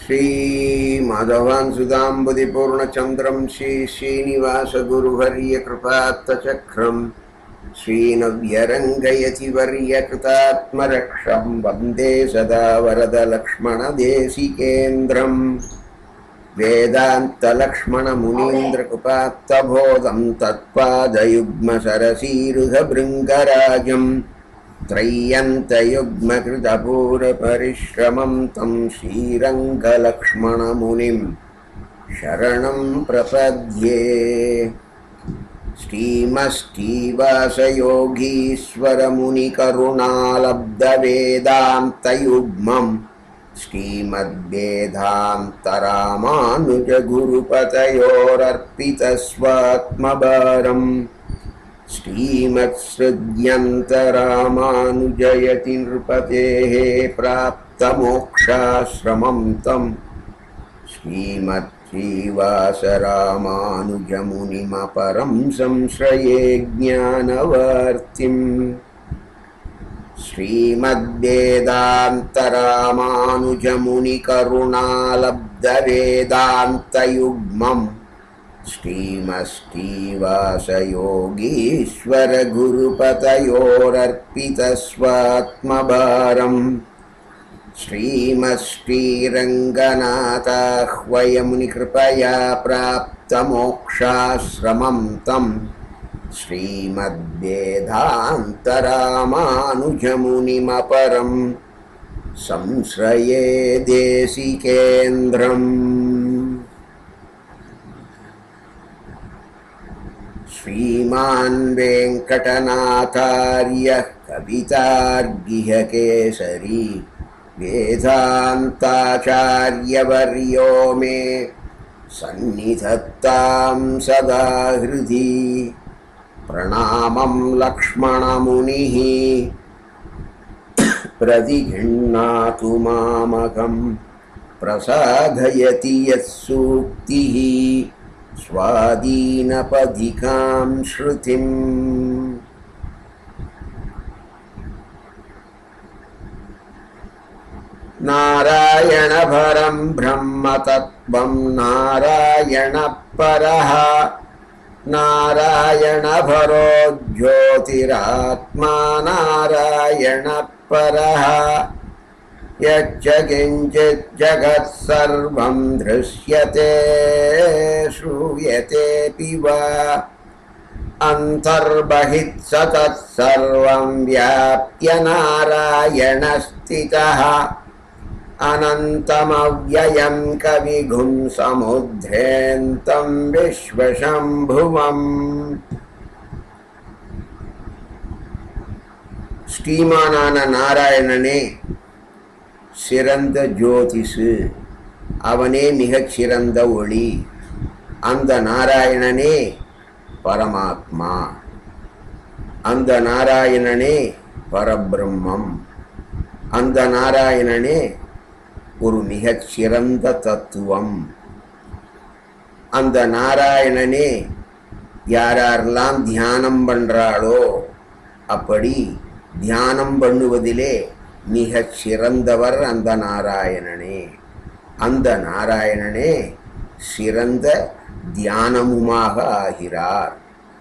श्रीमाधवान् सुधाम्बुधिपूर्णचन्द्रं श्रीश्रीनिवासगुरुवर्यकृपात्तचक्रम् श्रीनव्यरङ्गयति वर्यकृतात्मरक्षं वन्दे सदा वरदलक्ष्मणदेशिकेन्द्रम् वेदान्तलक्ष्मणमुनीन्द्रकृपात्तबोधं तत्पादयुग्मसरसीरुहभृङ्गराजम् त्रय्यन्तयुग्मकृतपूरपरिश्रमं तं श्रीरङ्गलक्ष्मणमुनिं शरणं प्रपद्ये श्रीमश्रीवासयोगीश्वरमुनिकरुणालब्धवेदान्तयुग्मम् श्रीमद्वेदान्तरामानुजगुरुपतयोरर्पितस्वात्मभारम् श्रीमत्सृज्यन्तरामानुजयति नृपतेः प्राप्तमोक्षाश्रमं तं श्रीमच्छ्रीवासरामानुजमुनिमपरं संश्रये ज्ञानवर्तिम् श्रीमद्वेदान्तरामानुजमुनिकरुणालब्धवेदान्तयुग्मम् श्रीमश्रीवासयोगीश्वरगुरुपतयोरर्पितस्वात्मभारम् श्रीमश्रीरङ्गनाथाह्वयमुनिकृपया प्राप्तमोक्षाश्रमं तं श्रीमद्वेदान्तरामानुजमुनिमपरं संश्रये देशिकेन्द्रम् श्रीमान् वेङ्कटनाथार्यः कवितार्गिहकेसरी वेदान्ताचार्यवर्यो मे सन्निधत्तां सदा हृदि प्रणामं लक्ष्मणमुनिः प्रतिगृह्णातु मामकं प्रसादयति यत्सूक्तिः स्वादीनपधिकां श्रुतिम् नारायणभरं ब्रह्मतत्त्वं नारायणपरः नारायणभरो ज्योतिरात्मा नारायणपरः यच्च किञ्चिज्जगत् सर्वं दृश्यते श्रूयतेऽपि वा अन्तर्बहिः स तत्सर्वं व्याप्य नारायणस्थितः अनन्तमव्ययं कविगुं समुद्रेन्तं विश्वशम्भुवम् ஸ்ரீமானான நாராயணனே சிறந்த ஜோதிஷு அவனே மிகச் சிறந்த ஒளி அந்த நாராயணனே பரமாத்மா அந்த நாராயணனே பரபிரம்மம் அந்த நாராயணனே ஒரு மிகச் சிறந்த தத்துவம் அந்த நாராயணனே யாரெல்லாம் தியானம் பண்றாளோ அப்படி தியானம் பண்ணுவதிலே மிகச் சிறந்தவர் அந்த நாராயணனே அந்த நாராயணனே சிறந்த தியானமுமாக ஆகிறார்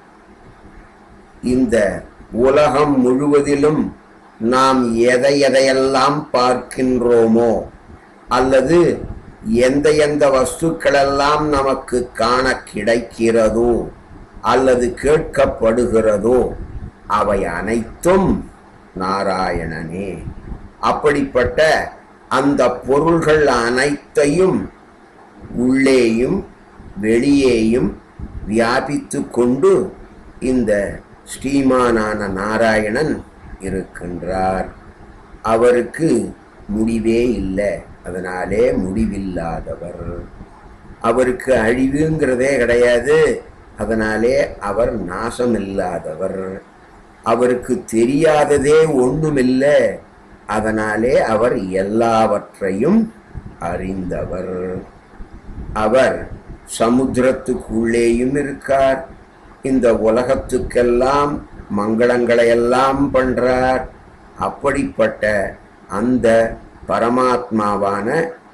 இந்த உலகம் முழுவதிலும் நாம் எதை எதையெல்லாம் பார்க்கின்றோமோ அல்லது எந்த எந்த வஸ்துக்களெல்லாம் நமக்கு காண கிடைக்கிறதோ அல்லது கேட்கப்படுகிறதோ அவை அனைத்தும் நாராயணனே அப்படிப்பட்ட அந்த பொருள்கள் அனைத்தையும் உள்ளேயும் வெளியேயும் வியாபித்து கொண்டு இந்த ஸ்ரீமானான நாராயணன் இருக்கின்றார் அவருக்கு முடிவே இல்லை அதனாலே முடிவில்லாதவர் அவருக்கு அழிவுங்கிறதே கிடையாது அதனாலே அவர் நாசமில்லாதவர் அவருக்கு தெரியாததே ஒண்ணுமில்லை அதனாலே அவர் எல்லாவற்றையும் அறிந்தவர் அவர் சமுத்திரத்துக்குள்ளேயும் இருக்கார் இந்த உலகத்துக்கெல்லாம் மங்களங்களை எல்லாம் பண்றார் அப்படிப்பட்ட அந்த பரமாத்மாவான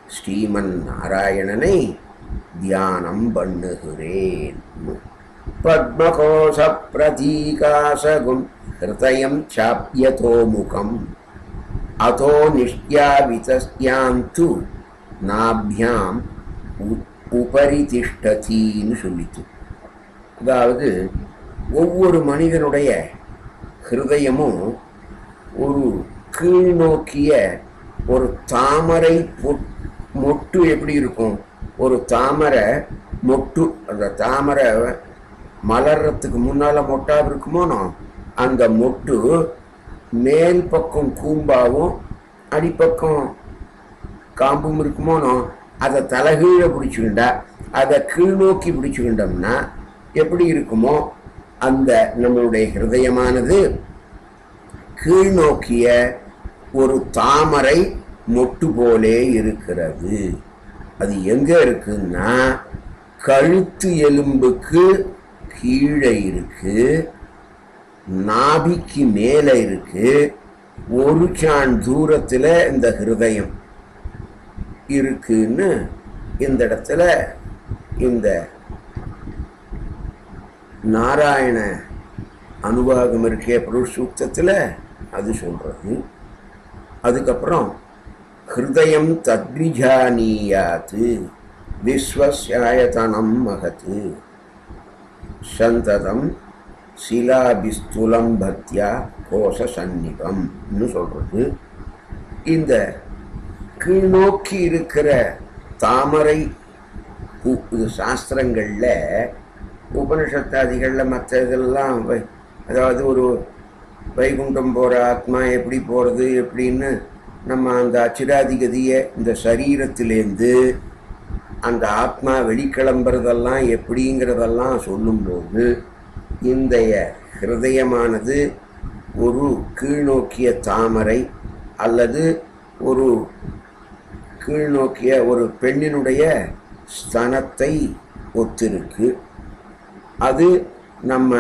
ஸ்ரீமன் நாராயணனை தியானம் பண்ணுகிறேன் பத்மகோஷ பிரதீகாசகும் ஹிருதயம் சாப்பியதோ முகம் அதோ நிஷ்யாவிதஸ்யாந்து நாபியாம் உ- உபரி திஷ்டதின்னு சொல்லிச்சு அதாவது ஒவ்வொரு மனிதனுடைய ஹிருதயமும் ஒரு கீழ்நோக்கிய ஒரு தாமரை பொ- மொட்டு எப்படி இருக்கும் ஒரு தாமரை மொட்டு அந்த தாமரை மலர்றதுக்கு முன்னால மொட்டா இருக்குமோனோ அந்த மொட்டு மேல் பக்கம் கூம்பாவும் அடிப்பக்கம் காம்பும் இருக்குமோனோ அதை தலைகீழ பிடிச்சுக்கிண்டா அதை கீழ்நோக்கி பிடிச்சுக்கிண்டோம்னா எப்படி இருக்குமோ அந்த நம்மளுடைய ஹிருதயமானது கீழ்நோக்கிய ஒரு தாமரை மொட்டு போலே இருக்கிறது அது எங்க இருக்குன்னா கழுத்து எலும்புக்கு கீழே இருக்கு நாபிக்கு மேல இருக்கு ஒரு சான் தூரத்துல இந்த ஹிருதயம் இருக்குன்னு இந்த இடத்துல இந்த நாராயண அனுபாகம் இருக்கே புருஷ சூக்தத்தில் அது சொல்றது அதுக்கப்புறம் ஹிருதயம் தத்விஜானீயாத்து விஸ்வசாயதனம் மகத்து சந்ததம் சிலாபிஸ்துலம் பக்தியா கோஷ சந்நிபம்னு சொல்றது இந்த கீழ்நோக்கி இருக்கிற தாமரை பூ இது சாஸ்திரங்களில் உபனிஷத்தாதிகளில் மற்ற இதெல்லாம் வை- அதாவது ஒரு வைகுண்டம் போகிற ஆத்மா எப்படி போகிறது எப்படின்னு நம்ம அந்த அச்சிராதிகதியை இந்த சரீரத்திலேருந்து அந்த ஆத்மா வெளிக்கிளம்புறதெல்லாம் எப்படிங்கிறதெல்லாம் சொல்லும்போது இந்தைய ஹிருதயமானது ஒரு கீழ்நோக்கிய தாமரை அல்லது ஒரு கீழ்நோக்கிய ஒரு பெண்ணினுடைய ஸ்தனத்தை ஒத்திருக்கு அது நம்ம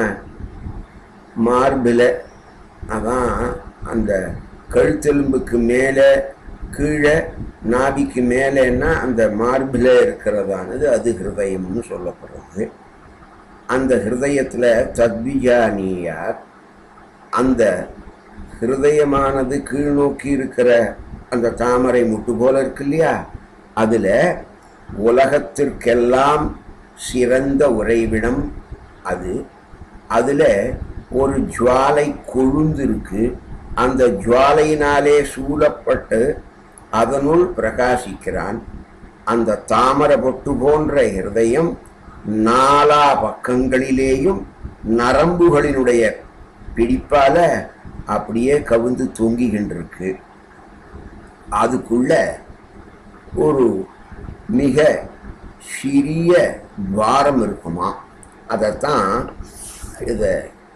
மார்பில் அதான் அந்த கழுத்தெலும்புக்கு மேலே கீழே நாபிக்கு மேலேன்னா அந்த மார்பில் இருக்கிறதானது அது ஹிருதயம்னு சொல்லப்படுறது அந்த ஹிருதயத்தில் தத்விஜானியார் அந்த ஹிருதயமானது கீழ்நோக்கி இருக்கிற அந்த தாமரை முட்டு போல இருக்கு இல்லையா அதில் உலகத்திற்கெல்லாம் சிறந்த உறைவிடம் அது அதில் ஒரு ஜுவாலை கொழுந்திருக்கு அந்த ஜுவாலையினாலே சூழப்பட்டு அதனுள் பிரகாசிக்கிறான் அந்த தாமர பொட்டு போன்ற ஹிருதயம் நாலா பக்கங்களிலேயும் நரம்புகளினுடைய பிடிப்பால அப்படியே கவிழ்ந்து தொங்கிக்கின்றிருக்கு அதுக்குள்ள ஒரு மிக சிறிய துவாரம் இருக்குமா அதைத்தான் இதை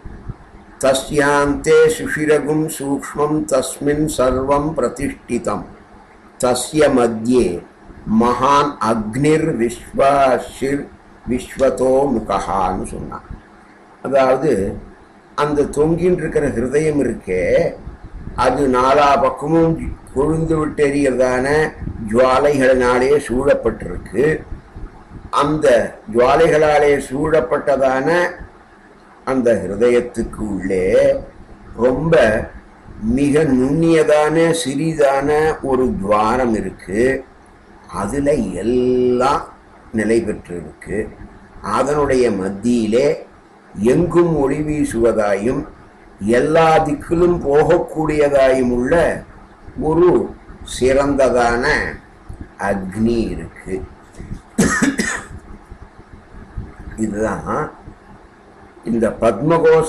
தஸ்யாந்தே சுஷிரகும் சூக்ஷ்மம் தஸ்மின் சர்வம் பிரதிஷ்டிதம் தஸ்ய மத்தியே மகான் அக்னிர் விஸ்வாஷிர் விஸ்வதோ முகஹான்னு சொன்னான் அதாவது அந்த தொங்கின்னு இருக்கிற ஹிருதயம் இருக்கே அது நாலா பக்கமும் கொழுந்து விட்டு எறிகிறதான ஜுவாலைகளினாலே சூழப்பட்டிருக்கு அந்த ஜுவாலைகளாலே சூழப்பட்டதான அந்த ஹிருதயத்துக்கு உள்ளே ரொம்ப மிக நுண்ணியதான சிறிதான ஒரு துவாரம் இருக்கு அதுல எல்லாம் நிலை பெற்றிருக்கு அதனுடைய மத்தியிலே எங்கும் ஒளி வீசுவதாயும் எல்லா திக்கிலும் போகக்கூடியதாயும் உள்ள ஒரு சிறந்ததான அக்னி இருக்கு இதுதான் இந்த பத்மகோஷ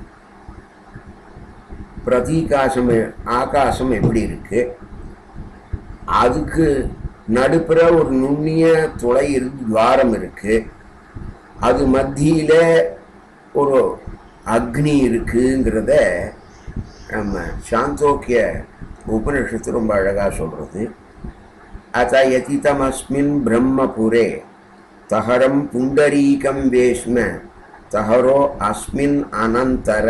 பிரதீகாசம் ஆகாசம் எப்படி இருக்கு அதுக்கு நடுப்புற ஒரு நுண்ணிய துளை இருக்கு துவாரம் இருக்கு அது மத்தியில ஒரு அக்னி இருக்குங்கிறத நம்ம சாந்தோக்கிய உபனிஷத்து ரொம்ப அழகா சொல்றது அத யதிதமஸ்மின் பிரம்மபுரே தஹரம் புண்டரீகம் வேஷ்ம தஹரோ அஸ்மின் அனந்தர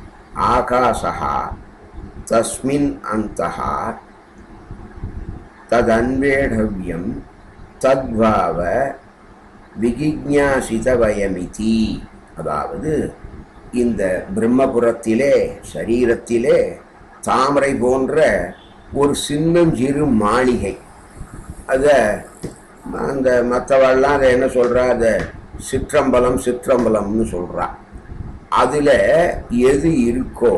ஆகாசா தஸ்மின் அந்தஹா ததன்வேடவியம் தத்வாவ விகிஜாசிதவயமிதி அதாவது இந்த பிரம்மபுரத்திலே சரீரத்திலே தாமரை போன்ற ஒரு சின்னஞ்சிறு மாளிகை அதை அந்த மற்றவெல்லாம் அதை என்ன சொல்கிறா அதை சிற்றம்பலம் சிற்றம்பலம்னு சொல்கிறா அதில் எது இருக்கோ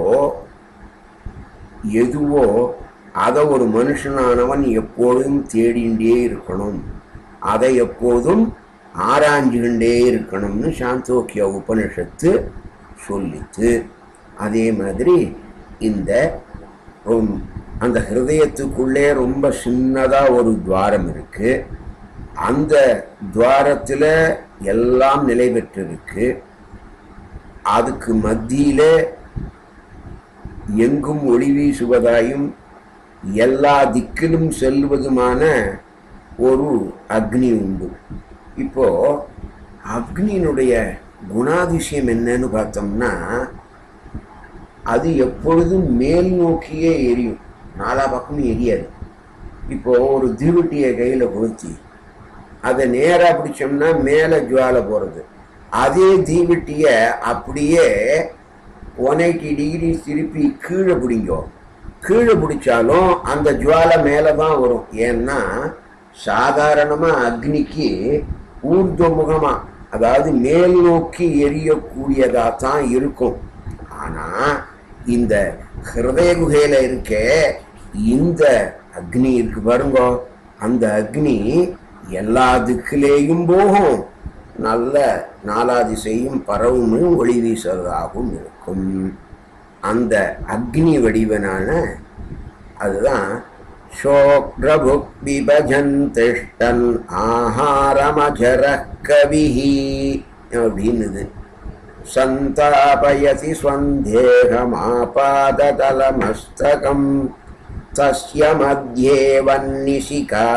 எதுவோ அதை ஒரு மனுஷனானவன் எப்பொழுதும் தேடிண்டே இருக்கணும் அதை எப்போதும் ஆராய்ஞ்சுகின்றே இருக்கணும்னு சாந்தோக்கிய உபனிஷத்து சொல்லித்து அதே மாதிரி இந்த ரொம்- அந்த ஹிருதயத்துக்குள்ளே ரொம்ப சின்னதாக ஒரு துவாரம் இருக்கு அந்த துவாரத்தில் எல்லாம் நிலை பெற்றிருக்கு அதுக்கு மத்தியிலே எங்கும் ஒளி வீசுவதாயும் எல்லா திக்கிலும் செல்வதுமான ஒரு அக்னி உண்டு இப்போ அக்னியினுடைய குணாதிசயம் என்னன்னு பார்த்தோம்னா அது எப்பொழுதும் மேல் நோக்கியே எரியும் நாலா பக்கமும் எரியாது இப்போ ஒரு தீவட்டியை கையில் கொளுத்தி அதை நேராக பிடிச்சோம்னா மேலே ஜுவாலை போகிறது அதே தீவட்டியை அப்படியே ஒன் எயிட்டி டிகிரி திருப்பி கீழே பிடிங்கோ கீழே பிடிச்சாலும் அந்த ஜுவாலை மேலே தான் வரும் ஏன்னா சாதாரணமாக அக்னிக்கு ஊர்துவமுகமாக அதாவது மேல் நோக்கி எரியக்கூடியதாக தான் இருக்கும் ஆனால் இந்த ஹிருதய குகையில் இருக்க இந்த அக்னி இருக்கு பாருங்க அந்த அக்னி எல்லா திக்கிலேயும் போகும் நல்ல நாலா திசையும் பரவும் ஒளி வீசுவதாகவும் இருக்கும் அந்த அக்னி வடிவனான அதுதான் சோக்ரபுக் விபஜன் திஷ்டன் ஆஹாரமஜர கவிஹி அப்படின்னுது சந்தாபயதி ஸ்வந்தேகமாபாததலமஸ்தகம் தஸ்ய மத்தியே வன்னிசிகா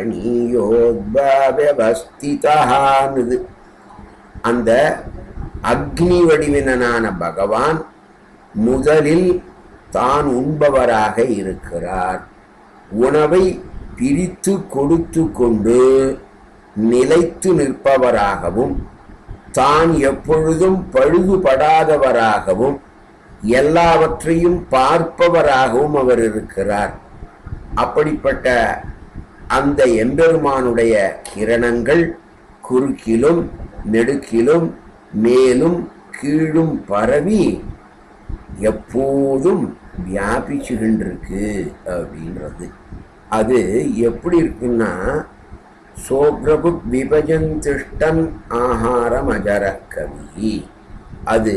அணியோத்பாவியவஸ்திதான்னுது அந்த அக்னி வடிவினனான பகவான் முதலில் தான் உண்பவராக இருக்கிறார் உணவை பிரித்து கொடுத்து கொண்டு நிலைத்து நிற்பவராகவும் தான் எப்பொழுதும் பழுதுபடாதவராகவும் எல்லாவற்றையும் பார்ப்பவராகவும் அவர் இருக்கிறார் அப்படிப்பட்ட அந்த எம்பெருமானுடைய கிரணங்கள் குறுக்கிலும் நெடுக்கிலும் மேலும் கீழும் பரவி எப்போதும் வியாபிச்சுகின்றிருக்கு அப்படின்றது அது எப்படி இருக்குன்னா சோப்ரபு விபஜன் திஷ்டன் ஆகாரம் அஜர கவி அது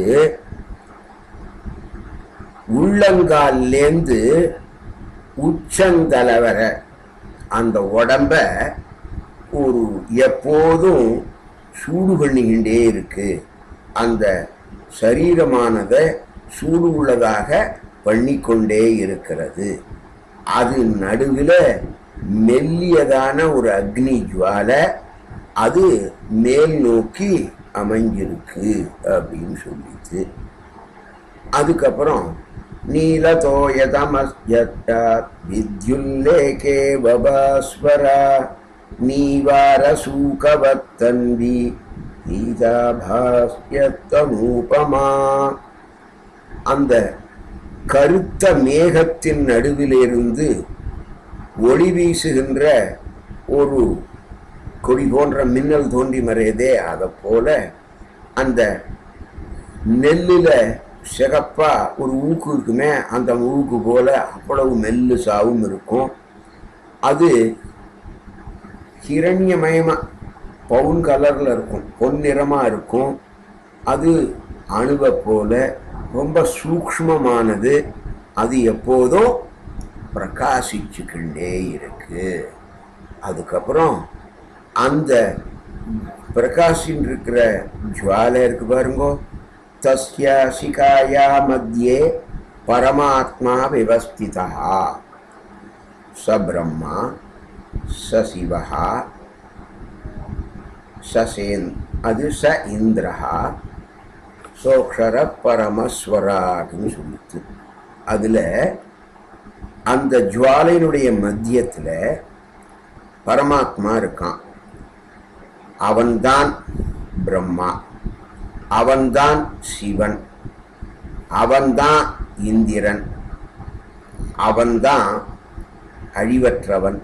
உள்ளங்கால்லேந்து உச்சந்தலை வர அந்த உடம்ப ஒரு எப்போதும் சூடு பண்ணிக்கிண்டே இருக்கு அந்த சரீரமானதை சூடு உள்ளதாக பண்ணிக்கொண்டே இருக்கிறது அது நடுவில் மெல்லியதான ஒரு அக்னி ஜுவாலை அது மேல் நோக்கி அமைஞ்சிருக்கு அப்படின்னு சொல்லிச்சு அதுக்கப்புறம் நீலதோயதமஸ்யத்தா வித்யுல்லேகே பபாஸ்வரா நீவார சூகவத்தன்வி பீதாபாஸ்யத்தனூபமா அந்த கருத்த மேகத்தின் நடுவிலிருந்து ஒளி வீசுகின்ற ஒரு கொடி போன்ற மின்னல் தோன்றி மறையதே அதை போல அந்த நெல்லில் சிகப்பா ஒரு ஊக்கு இருக்குமே அந்த ஊக்கு போல அவ்வளவு மெல்லு சாவும் இருக்கும் அது ஹிரண்யமயமா பவுன் கலர்ல இருக்கும் பொன்னிறமா இருக்கும் அது அணுவை போல ரொம்ப சூக்ஷ்மமானது அது எப்போதும் பிரகாசிச்சுக்கிண்டே இருக்கு அதுக்கப்புறம் அந்த பிரகாஷின் இருக்கிற ஜுவாலை இருக்கு பாருங்கோ தஸ்ய சிகாயா மத்தியே பரமாத்மா விவஸ்திதா ச பிரம்மா ச சிவா சசேன் அது ச இந்திரஹா சோக்ஷர பரமஸ்வராட்னு சொல்லிச்சு அதில் அந்த ஜுவாலையினுடைய மத்தியத்தில் பரமாத்மா இருக்கான் அவன்தான் பிரம்மா அவன்தான் சிவன் அவன்தான் இந்திரன் அவன்தான் அழிவற்றவன்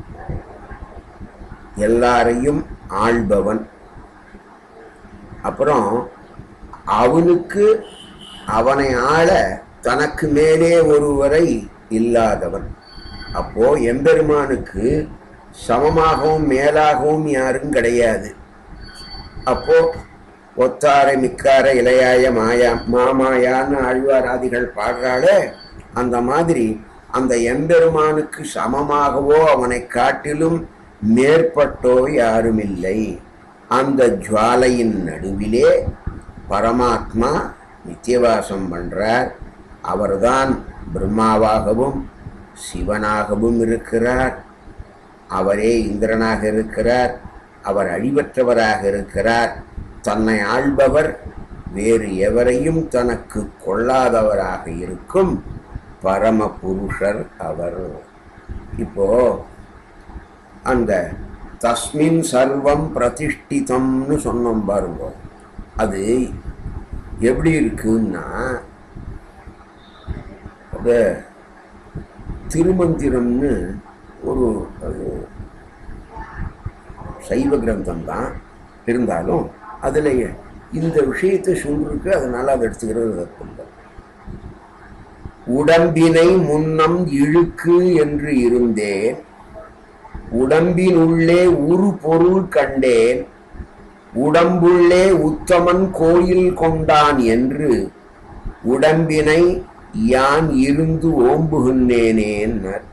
எல்லாரையும் ஆள்பவன் அப்புறம் அவனுக்கு அவனை ஆள தனக்கு மேலே ஒருவரை இல்லாதவன் அப்போ எம்பெருமானுக்கு சமமாகவும் மேலாகவும் யாரும் கிடையாது அப்போ ஒத்தாரை மிக்கார இளையாய மாயா மாமாயான்னு ஆழ்வாராதிகள் பாடுறாளே அந்த மாதிரி அந்த எம்பெருமானுக்கு சமமாகவோ அவனை காட்டிலும் மேற்பட்டோ யாரும் இல்லை அந்த ஜுவாலையின் நடுவிலே பரமாத்மா நித்தியவாசம் பண்றார் அவர்தான் பிரம்மாவாகவும் சிவனாகவும் இருக்கிறார் அவரே இந்திரனாக இருக்கிறார் அவர் அழிவற்றவராக இருக்கிறார் தன்னை ஆள்பவர் வேறு எவரையும் தனக்கு கொள்ளாதவராக இருக்கும் பரம புருஷர் அவர் இப்போ அந்த தஸ்மின் சர்வம் பிரதிஷ்டிதம்னு சொன்னோம் பாருங்க அது எப்படி இருக்குன்னா அது திருமந்திரம்னு ஒரு அது சைவ கிரந்தம் தான் இருந்தாலும் அதில் இந்த விஷயத்தை சொல்லிருக்கு அதனால அதை எடுத்துக்கிறது தப்பில்லை உடம்பினை முன்னம் இழுக்கு என்று இருந்தேன் உடம்பினுள்ளே உரு பொருள் கண்டேன் உடம்புள்ளே உத்தமன் கோயில் கொண்டான் என்று உடம்பினை யான் இருந்து ஓம்புகின்றேனேன்னர்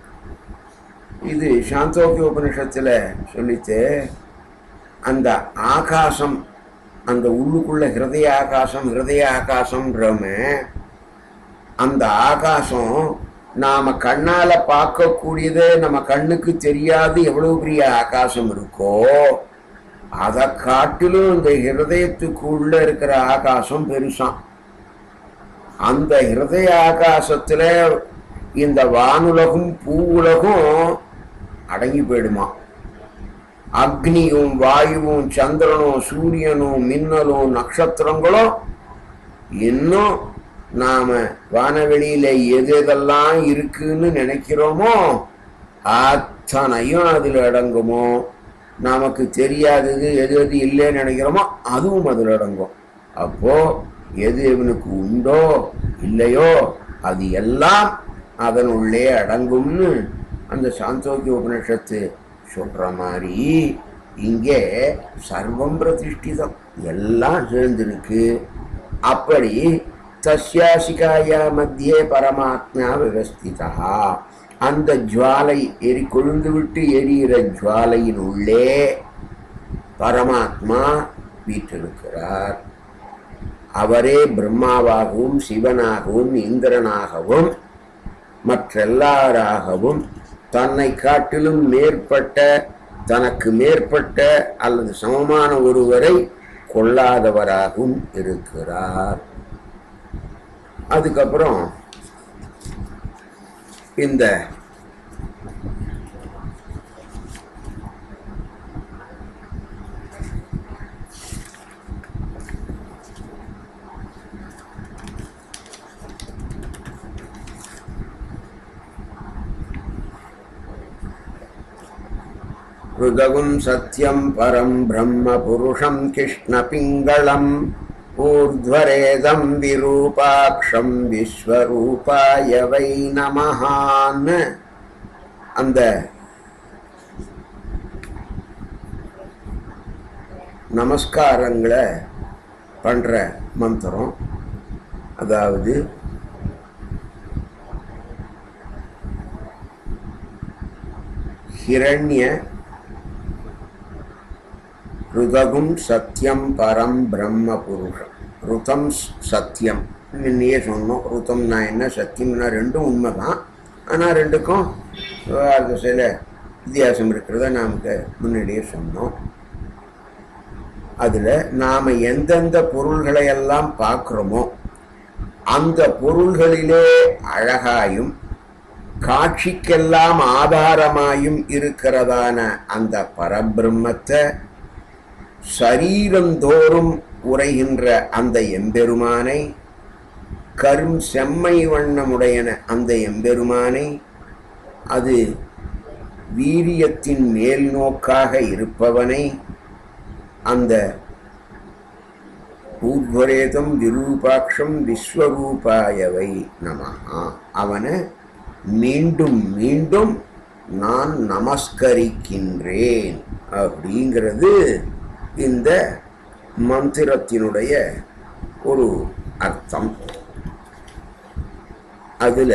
இது சாந்தோக்கிய உபனிஷத்துல சொல்லித்து அந்த ஆகாசம் அந்த உள்ளுக்குள்ள ஹிருதய ஆகாசம் ஹிருதய ஆகாசம்ன்றம அந்த ஆகாசம் நாம கண்ணால பார்க்கக்கூடியது நம்ம கண்ணுக்கு தெரியாது எவ்வளவு பெரிய ஆகாசம் இருக்கோ அதை காட்டிலும் இந்த ஹிருதயத்துக்குள்ள இருக்கிற ஆகாசம் பெருசாம் அந்த ஹிருதய ஆகாசத்துல இந்த வானுலகும் பூவுலகும் அடங்கி போயிடுமா அக்னியும் வாயுவும் சந்திரனும் சூரியனும் மின்னலும் நட்சத்திரங்களும் இன்னும் நாம வானவெளியில எது எதெல்லாம் இருக்குன்னு நினைக்கிறோமோ அத்தனையும் அதுல அடங்குமோ நமக்கு தெரியாதது எது எது இல்லைன்னு நினைக்கிறோமோ அதுவும் அதுல அடங்கும் அப்போ எது இவனுக்கு உண்டோ இல்லையோ அது எல்லாம் அதனுள்ளே அடங்கும்னு அந்த சாந்தோக்கிய உபனிஷத்து சொல்ற மாதிரி இங்கே சர்வம் பிரதிஷ்டிதம் எல்லாம் சேர்ந்திருக்கு அப்படி தஸ்யாசிகாயா மத்தியே பரமாத்மா விவஸ்திதா அந்த ஜுவாலை எரி கொழுந்து விட்டு எரியிற ஜுவாலையின் உள்ளே பரமாத்மா வீற்றிருக்கிறார் அவரே பிரம்மாவாகவும் சிவனாகவும் இந்திரனாகவும் மற்றெல்லாராகவும் தன்னை காட்டிலும் மேற்பட்ட தனக்கு மேற்பட்ட அல்லது சமமான ஒருவரை கொள்ளாதவராகவும் இருக்கிறார் அதுக்கப்புறம் இந்த ருதகும் சத்யம் பரம் பிரம்ம புருஷம் கிருஷ்ணபிங்களம் ஊர்ध्वरेदं விரூபாட்சம் விஸ்வரூபாய வை நமஹான்னு அந்த நமஸ்காரங்களை பண்ற மந்திரம் அதாவது ஹிரண்ய ருதகும் சத்யம் பரம் பிரம்ம புருஷம் ருதம் ஸ்- சத்தியம் முன்னையே சொன்னோம் ருதம்னா என்ன சத்தியம்னா ரெண்டும் உண்மைதான் ஆனால் ரெண்டுக்கும் அது சில வித்தியாசம் இருக்கிறத நமக்கு முன்னாடியே சொன்னோம் அதில் நாம் எந்தெந்த பொருள்களை எல்லாம் பார்க்குறோமோ அந்த பொருள்களிலே அழகாயும் காட்சிக்கெல்லாம் ஆதாரமாயும் இருக்கிறதான அந்த பரபிரம்மத்தை சரீரந்தோறும் உரைகின்ற அந்த எம்பெருமானை கரும் செம்மை வண்ணமுடையன அந்த எம்பெருமானை அது வீரியத்தின் மேல் நோக்காக இருப்பவனை அந்த பூர்வரேதம் விரூபாட்சம் விஸ்வரூபாயவை நமஹா அவனை மீண்டும் மீண்டும் நான் நமஸ்கரிக்கின்றேன் அப்படிங்கிறது இந்த மந்திரத்தினுடைய ஒரு அர்த்தம் அதுல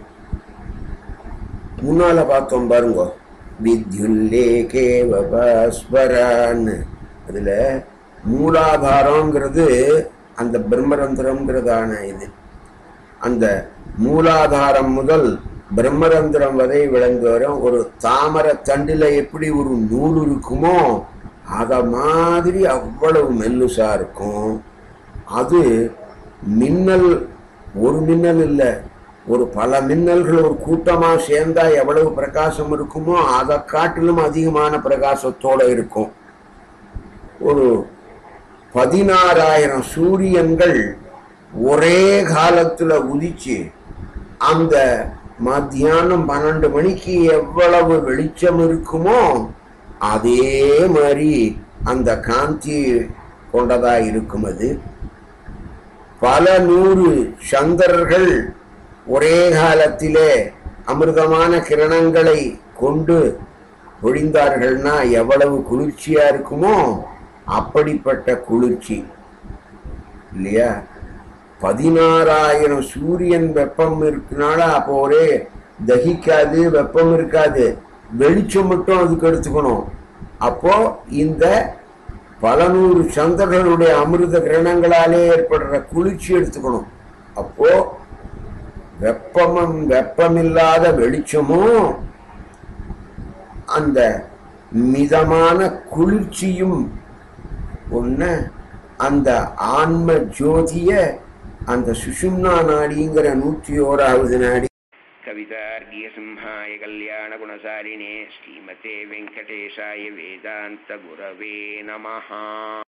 முன்னால பார்த்தோம் பாருங்க வித்யுல்லேகே வபாஸ்வரான்னு அதுல மூலாதாரங்கிறது அந்த பிரம்மரந்திரம்ங்கிறதான இது அந்த மூலாதாரம் முதல் பிரம்மரந்திரம் வரை விளங்கி வரும் ஒரு தாமரை தண்டில் எப்படி ஒரு நூல் இருக்குமோ அத மாதிரி அவ்வளவு மெல்லுசா இருக்கும் அது மின்னல் ஒரு மின்னல் இல்லை ஒரு பல மின்னல்கள் ஒரு கூட்டமா சேர்ந்தா எவ்வளவு பிரகாசம் இருக்குமோ அதை காட்டிலும் அதிகமான பிரகாசத்தோட இருக்கும் ஒரு பதினாறாயிரம் சூரியன்கள் ஒரே காலத்துல உதிச்சு அந்த மத்தியானம் பன்னெண்டு மணிக்கு எவ்வளவு வெளிச்சம் இருக்குமோ அதே மாதிரி அந்த காந்தி கொண்டதா இருக்கும் அது பல நூறு சந்திரர்கள் ஒரே காலத்திலே அமிர்தமான கிரணங்களை கொண்டு பொழிந்தார்கள்னா எவ்வளவு குளிர்ச்சியா இருக்குமோ அப்படிப்பட்ட குளிர்ச்சி இல்லையா பதினாறாயிரம் சூரியன் வெப்பம் இருக்குனால அப்போ ஒரே தகிக்காது வெப்பம் இருக்காது வெளிச்சம் மட்டும் அதுக்கு எடுத்துக்கணும் அப்போ இந்த பல நூறு சந்திரர்களுடைய அமிர்த கிரணங்களாலே ஏற்படுற குளிர்ச்சி எடுத்துக்கணும் அப்போ வெப்பமும் வெப்பமில்லாத வெளிச்சமும் அந்த மிதமான குளிர்ச்சியும் ஒன்று அந்த ஆன்ம ஜோதிய அந்த சுஷும்னா நாடிங்கிற நூற்றி ஓராவது நாடி कवितार्घ्यसिंहाय कल्याणगुणसारिणे श्रीमते वेङ्कटेशाय वेदान्तगुरवे नमः